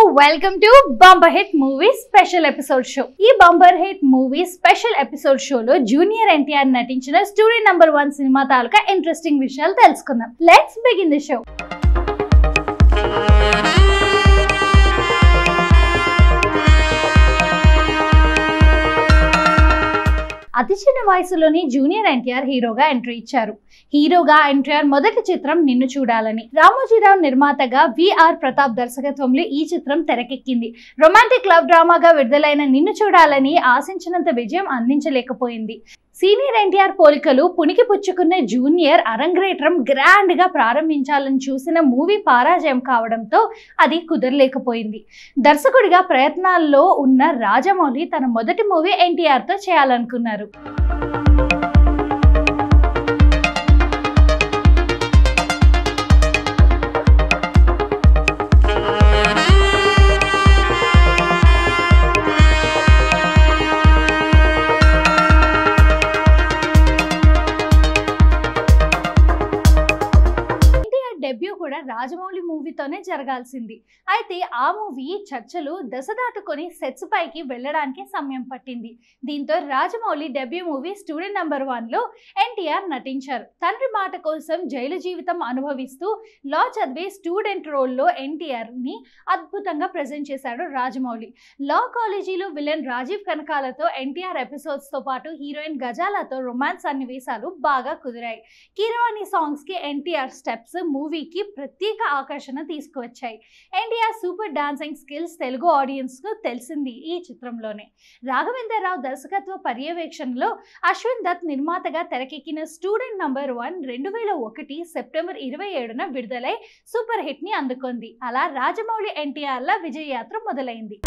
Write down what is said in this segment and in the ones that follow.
welcome to bumper hit movie special episode show ఈ bumper hit movie special episode షోలో junior NTR నటించిన student number one cinema తాలూకా interesting విషయాలు తెలుసుకుందాం let's begin the show అతి చిన్న వయసులోని జూనియర్ ఎన్టీఆర్ హీరోగా ఎంట్రీ ఇచ్చారు హీరోగా ఎన్టీఆర్ మొదటి చిత్రం నిన్ను చూడాలని రామోజీరావు నిర్మాతగా విఆర్ ప్రతాప్ దర్శకత్వంలో ఈ చిత్రం తెరకెక్కింది రొమాంటిక్ లవ్ డ్రామాగా విడుదలైన నిన్ను చూడాలని ఆశించినంత విజయం అందించలేకపోయింది సీనియర్ ఎన్టీఆర్ పోలికలు పునికి పుచ్చుకున్న జూనియర్ అరంగ్రేట్రం గ్రాండ్ గా ప్రారంభించాలని చూసిన మూవీ పరాజయం కావడంతో అది కుదరలేకపోయింది దర్శకుడిగా ప్రయత్నాల్లో ఉన్న రాజమౌళి తన మొదటి మూవీ ఎన్టీఆర్ తో చేయాలనుకున్నారు ఎన్టీఆర్ డెబ్యూ కూడా రాజమౌళి మూవీతోనే జరగాల్సింది అయితే ఆ మూవీ చర్చలు దశ దాటుకొని సెట్స్ పైకి వెళ్ళడానికి సమయం పట్టింది దీంతో Rajamouli debut movie student number వన్లో ఎన్టీఆర్ నటించారు తండ్రి మాట కోసం జైలు జీవితం అనుభవిస్తూ లా చదివే స్టూడెంట్ రోల్లో ఎన్టీఆర్ని అద్భుతంగా ప్రజెంట్ చేశాడు రాజమౌళి లా కాలేజీలో విలన్ రాజీవ్ కనకాలతో ఎన్టీఆర్ ఎపిసోడ్స్తో పాటు హీరోయిన్ గజాలతో రొమాన్స్ సన్నివేశాలు బాగా కుదిరాయి కీరవాణి సాంగ్స్కి ఎన్టీఆర్ స్టెప్స్ మూవీకి ప్రత్యేక ఆకర్షణ తీసుకువచ్చాయి NTR super dancing skills Telugu ఆడియన్స్కు తెలిసింది ఈ చిత్రంలోనే రాఘవేంద్రరావు దర్శకత్వ పర్యవేక్షణలో అశ్విన్ దత్ నిర్మాతగా తెరకెక్కిన స్టూడెంట్ నంబర్ వన్ రెండు వేల ఒకటి సెప్టెంబర్ ఇరవై ఏడున విడుదలై సూపర్ హిట్ ని అందుకుంది అలా రాజమౌళి ఎన్టీఆర్ల విజయయాత్ర మొదలైంది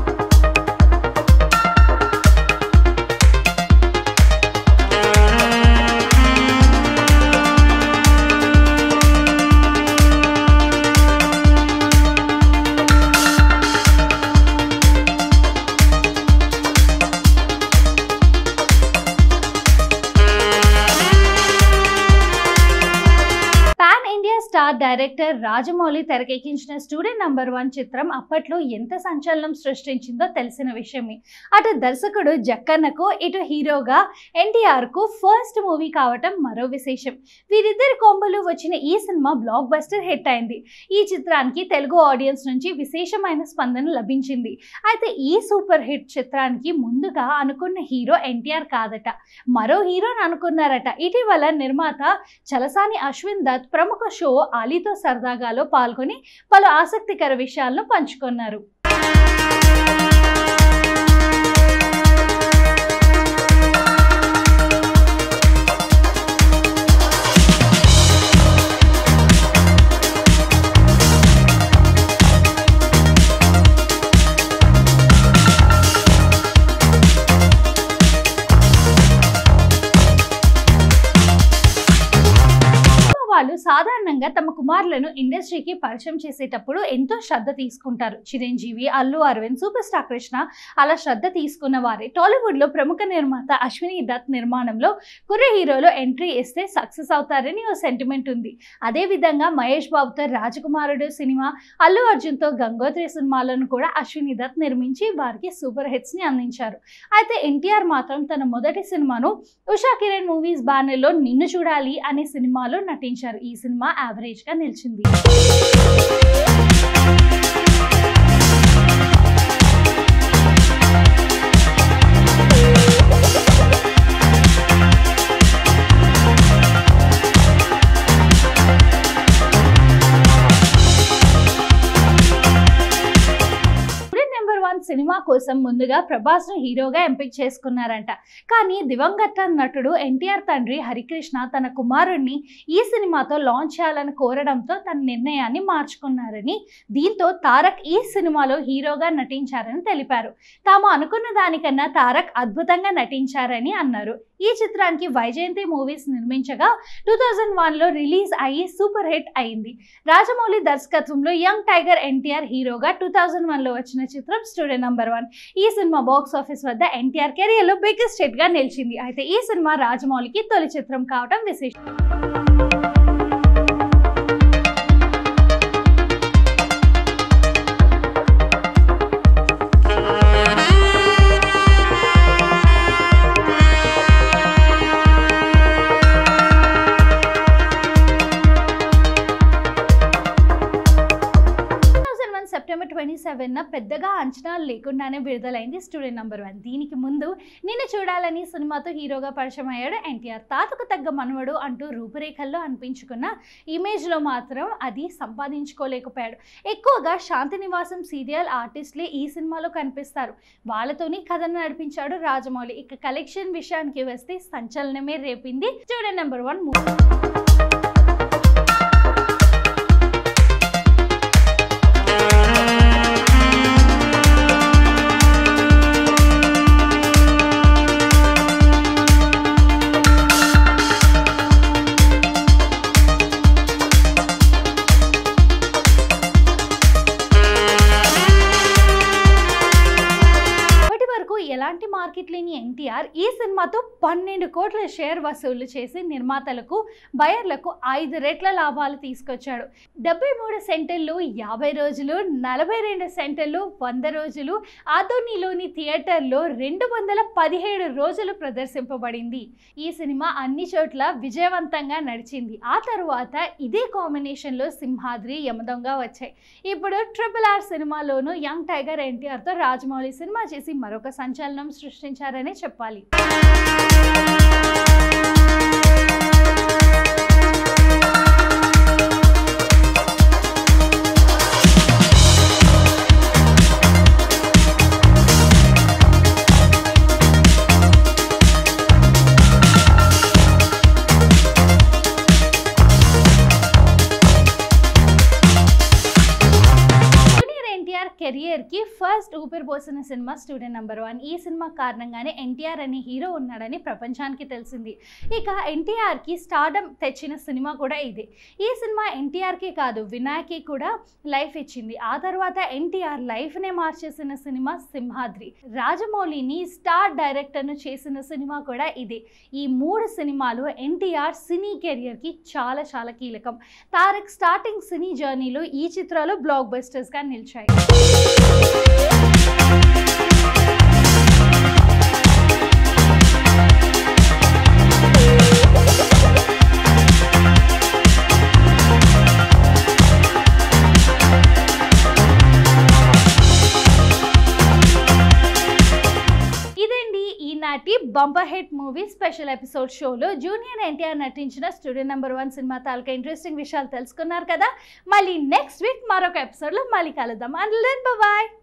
pan India star director Rajamouli తెరకెక్కించిన స్టూడెంట్ నంబర్ వన్ చిత్రం అప్పట్లో ఎంత సంచలనం సృష్టించిందో తెలిసిన విషయమే అటు దర్శకుడు జక్కన్నకు ఇటు హీరోగా ఎన్టీఆర్ కు ఫస్ట్ మూవీ కావటం మరో విశేషం వీరిద్దరి కొంబలు వచ్చిన ఈ సినిమా బ్లాక్ బస్టర్ హిట్ అయింది ఈ చిత్రానికి తెలుగు ఆడియన్స్ నుంచి విశేషమైన స్పందన లభించింది అయితే ఈ సూపర్ హిట్ చిత్రానికి ముందుగా అనుకున్న హీరో ఎన్టీఆర్ కాదట మరో హీరోని అనుకున్నారట ఇటీవల నిర్మాత చలసాని అశ్విన్ దత్ ప్రముఖ షో అలీతో సరదాగాలో పాల్గొని పలు ఆసక్తికర విషయాలను పంచుకున్నారు వాళ్ళు సాధారణంగా తమ కుమారులను ఇండస్ట్రీకి పరిచయం చేసేటప్పుడు ఎంతో శ్రద్ధ తీసుకుంటారు చిరంజీవి అల్లు అరవింద్ సూపర్ స్టార్ కృష్ణ అలా శ్రద్ధ తీసుకున్న వారే టాలీవుడ్లో ప్రముఖ నిర్మాత అశ్విని దత్ నిర్మాణంలో కుర్ర హీరోలో ఎంట్రీ ఇస్తే సక్సెస్ అవుతారని ఓ సెంటిమెంట్ ఉంది అదేవిధంగా మహేష్ బాబుతో రాజకుమారుడు సినిమా అల్లు అర్జున్తో గంగోత్రి సినిమాలను కూడా అశ్విని దత్ నిర్మించి వారికి సూపర్ హిట్స్ని అందించారు అయితే ఎన్టీఆర్ మాత్రం తన మొదటి సినిమాను ఉషా కిరణ్ మూవీస్ బ్యానర్లో నిన్ను చూడాలి అనే సినిమాలో నటించారు ఈ సినిమా యావరేజ్ గా నిలిచింది నెంబర్ వన్ సినిమా కోసం ముందుగా ప్రభాస్ ను హీరోగా ఎంపిక చేసుకున్నారంట కానీ దివంగత నటుడు ఎన్టీఆర్ తండ్రి హరికృష్ణ తన కుమారుణ్ణి ఈ సినిమాతో లాంచ్ చేయాలని కోరడంతో తన నిర్ణయాన్ని మార్చుకున్నారని దీంతో తారక్ ఈ సినిమాలో హీరోగా నటించారని తెలిపారు తాము అనుకున్న దానికన్నా తారక్ అద్భుతంగా నటించారని అన్నారు ఈ చిత్రానికి వైజయంతి మూవీస్ నిర్మించగా టూ థౌజండ్ వన్లో రిలీజ్ అయ్యి సూపర్ హిట్ అయింది రాజమౌళి దర్శకత్వంలో యంగ్ టైగర్ ఎన్టీఆర్ హీరోగా టూ థౌజండ్ వన్లో వచ్చిన చిత్రం స్టూడెంట్ నంబర్ వన్ ఈ సినిమా బాక్స్ ఆఫీస్ వద్ద ఎన్టీఆర్ కెరియర్లో బిగ్గెస్ట్ హిట్గా నిలిచింది అయితే ఈ సినిమా రాజమౌళికి తొలి చిత్రం కావడం విశేషం సెప్టెంబర్ ట్వంటీ సెవెన్ పెద్దగా అంచనాలు లేకుండానే విడుదలైంది స్టూడెంట్ నెంబర్ వన్ దీనికి ముందు నిన్ను చూడాలని సినిమాతో హీరోగా పరిచయం అయ్యాడు ఎన్టీఆర్ తాతకు తగ్గ మనవడు అంటూ రూపురేఖల్లో అనిపించుకున్న ఇమేజ్లో మాత్రం అది సంపాదించుకోలేకపోయాడు ఎక్కువగా శాంతి నివాసం సీరియల్ ఆర్టిస్ట్లే ఈ సినిమాలో కనిపిస్తారు వాళ్ళతోని కథను నడిపించాడు రాజమౌళి ఇక కలెక్షన్ విషయానికి వస్తే సంచలనమే రేపింది స్టూడెంట్ నెంబర్ వన్ మూవీ ఇప్పటి వరకు ఎలాంటి మార్కెట్ లేని ఎన్టీఆర్ ఈ సినిమాతో పన్నెండు కోట్ల షేర్ వసూళ్లు చేసి నిర్మాతలకు బయర్లకు ఐదు రెట్ల లాభాలు తీసుకొచ్చాడు డెబ్బై మూడు సెంటర్లు యాభై రోజులు నలభై రెండు సెంటర్లు వంద రోజులు ఆదోనిలోని థియేటర్లో రెండు వందల పదిహేడు రోజులు ప్రదర్శింపబడింది ఈ సినిమా అన్ని చోట్ల విజయవంతంగా నడిచింది ఆ తరువాత ఇదే కాంబినేషన్లో సింహాద్రి యమదొంగ వచ్చాయి ఇప్పుడు ట్రిపుల్ ఆర్ సినిమాలోనూ యంగ్ టైగర్ ఎన్టీఆర్తో రాజమౌళి సినిమా చేసి మరొక సంచలనం సృష్టించారనే చెప్పాలి జూనియర్ ఎన్టీఆర్ కెరియర్ కి ఫస్ట్ ఊపిరి పోసిన సినిమా స్టూడెంట్ నెంబర్ వన్ ఈ సినిమా కారణంగానే ఎన్టీఆర్ అనే హీరో ఉన్నాడని ప్రపంచానికి తెలిసింది ఇక ఎన్టీఆర్ కి స్టార్డమ్ తెచ్చిన సినిమా కూడా ఇదే ఈ సినిమా ఎన్టీఆర్ కి కాదు వినాయక్కి కూడా లైఫ్ ఇచ్చింది ఆ తర్వాత ఎన్టీఆర్ లైఫ్ నే మార్చేసిన సినిమా సింహాద్రి రాజమౌళిని స్టార్ డైరెక్టర్ ను చేసిన సినిమా కూడా ఇదే ఈ మూడు సినిమాలు ఎన్టీఆర్ సినీ కెరియర్ కి చాలా చాలా కీలకం తారక్ స్టార్టింగ్ సినీ జర్నీలో ఈ చిత్రాలు బ్లాక్ బస్టర్స్ గా నిలిచాయి ఇదండి ఈనాటి bumper hit movie special episode షోలో జూనియర్ ఎన్టీఆర్ నటించిన స్టూడెంట్ నెంబర్ వన్ సినిమా తాలూకా ఇంట్రెస్టింగ్ విషయాలు తెలుసుకున్నారు కదా మళ్ళీ నెక్స్ట్ వీక్ మరొక ఎపిసోడ్లో మళ్ళీ కలుద్దాం అండ్ బాయ్